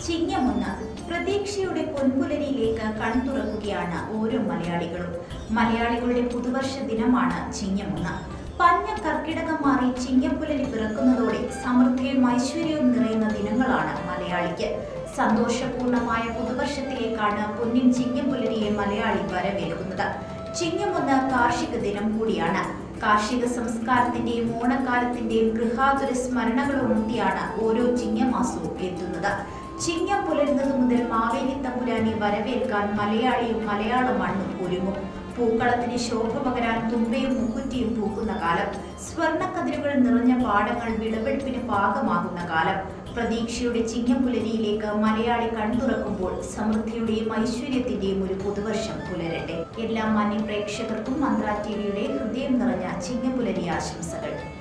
ചിങ്ങമൊന്ന് പ്രതീക്ഷയുടെ പൊൻപുലരിയിലേക്ക് കൺതുറക്കുകയാണ് ഓരോ മലയാളികളും മലയാളികളുടെ പുതുവർഷ ദിനമാണ് ചിങ്ങമൊന്ന് പഞ്ഞ കർക്കിടകം മാറി ചിങ്ങപ്പുലരി പിറക്കുന്നതോടെ സമൃദ്ധിയും ഐശ്വര്യവും നിറയുന്ന ദിനങ്ങളാണ് മലയാളിക്ക് സന്തോഷപൂർണമായ പുതുവർഷത്തിലേക്കാണ് പൊന്നിൻ ചിങ്ങപ്പുലരിയെ മലയാളി വരവേൽക്കുന്നത് ചിങ്ങമൊന്ന് കാർഷിക ദിനം കൂടിയാണ് കാർഷിക സംസ്കാരത്തിന്റെയും ഓണക്കാലത്തിന്റെയും ഗൃഹാതുര സ്മരണകൾ ഉണർത്തിയാണ് ഓരോ ചിങ്ങമാസവും എത്തുന്നത് ചിങ്ങം പുലരുന്നത് മുതൽ മാവേലി തമ്പുരാനെ വരവേൽക്കാൻ മലയാളിയും മലയാള മണ്ണും ഒരുങ്ങും പൂക്കളത്തിന് ശോഭ പകരാൻ തുമ്പയും മുക്കുറ്റിയും പൂക്കുന്ന കാലം സ്വർണ്ണക്കതിരുകൾ നിറഞ്ഞ പാടങ്ങൾ വിളവെടുപ്പിന് പാകമാകുന്ന കാലം പ്രതീക്ഷയുടെ ചിങ്ങപ്പുലരിയിലേക്ക് മലയാളി കൺതുറക്കുമ്പോൾ സമൃദ്ധിയുടെയും ഐശ്വര്യത്തിന്റെയും ഒരു പുതുവർഷം പുലരട്ടെ എല്ലാ മാന്യ പ്രേക്ഷകർക്കും മന്ത്ര ടിവിയുടെ ഹൃദയം നിറഞ്ഞ ചിങ്ങപ്പുലരി ആശംസകൾ